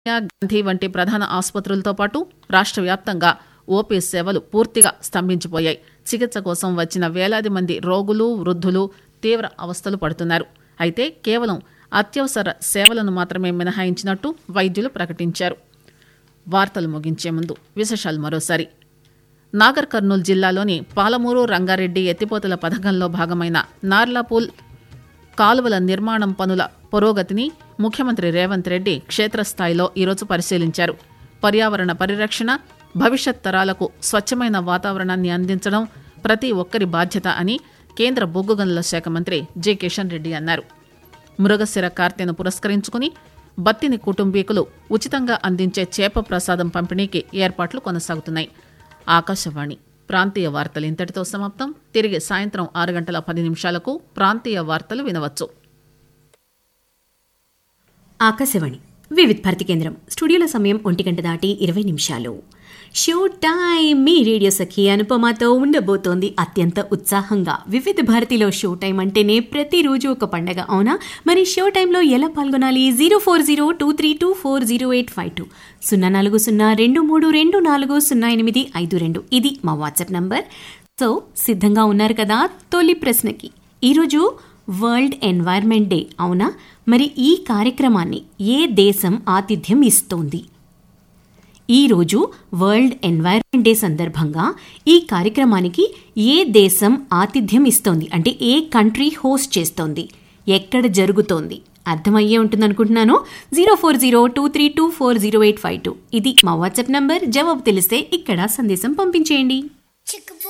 గాంధీ వంటి ప్రధాన ఆసుపత్రులతో పాటు రాష్ట్ర వ్యాప్తంగా ఓపీ సేవలు పూర్తిగా స్తంభించిపోయాయి చికిత్స కోసం వచ్చిన వేలాది మంది రోగులు వృద్ధులు తీవ్ర అవస్థలు పడుతున్నారు అయితే కేవలం అత్యవసర సేవలను మాత్రమే మినహాయించినట్టు వైద్యులు ప్రకటించారు వార్తలు ముగించే ముందు విశేషాలు మరోసారి నాగర్ కర్నూలు జిల్లాలోని పాలమూరు రంగారెడ్డి ఎత్తిపోతల పథకంలో భాగమైన నార్లాపూల్ కాలువల నిర్మాణం పనుల పురోగతిని ముఖ్యమంత్రి రేవంత్ రెడ్డి క్షేత్రస్థాయిలో ఈరోజు పరిశీలించారు పర్యావరణ పరిరక్షణ భవిష్యత్ తరాలకు స్వచ్ఛమైన వాతావరణాన్ని అందించడం ప్రతి ఒక్కరి బాధ్యత అని కేంద్ర బొగ్గు గనుల శాఖ మంత్రి జి కిషన్ రెడ్డి అన్నారు మృగశిర కార్తెను పురస్కరించుకుని బత్తిని కుటుంబీకులు ఉచితంగా అందించే చేప ప్రసాదం పంపిణీకి ఏర్పాట్లు కొనసాగుతున్నాయి ఆకాశవాణి ప్రాంతీయ వార్తలు ఇంతటితో సమాప్తం తిరిగి సాయంత్రం ఆరు గంటల పది నిమిషాలకు ప్రాంతీయ వార్తలు వినవచ్చు ఆకాశవాణి వివిధ్ భారతి కేంద్రం స్టూడియోల సమయం ఒంటి గంట దాటి ఇరవై నిమిషాలు షో టైం మీ రేడియో సఖి అనుపమతో ఉండబోతోంది అత్యంత ఉత్సాహంగా వివిధ భారతిలో షో టైం అంటేనే ప్రతిరోజు ఒక పండగ అవునా మరి షో టైంలో ఎలా పాల్గొనాలి zero four zero two three two four zero eight five two సున్నా నాలుగు సున్నా రెండు మూడు రెండు నాలుగు సున్నా ఎనిమిది ఐదు రెండు ఇది మా వాట్సాప్ నంబర్ సో సిద్ధంగా ఉన్నారు కదా తొలి ప్రశ్నకి ఈరోజు వరల్డ్ ఎన్వైర్న్మెంట్ డే అవునా మరి ఈ కార్యక్రమాన్ని ఏ దేశం ఆతిథ్యం ఇస్తోంది ఈరోజు వరల్డ్ ఎన్వైర్న్మెంట్ డే సందర్భంగా ఈ కార్యక్రమానికి ఏ దేశం ఆతిథ్యం ఇస్తోంది అంటే ఏ కంట్రీ హోస్ట్ చేస్తోంది ఎక్కడ జరుగుతోంది అర్థమయ్యే ఉంటుంది అనుకుంటున్నాను zero four zero two three two four zero eight five two ఇది మా వాట్సాప్ నంబర్ జవాబు తెలిస్తే ఇక్కడ సందేశం పంపించేయండి Chick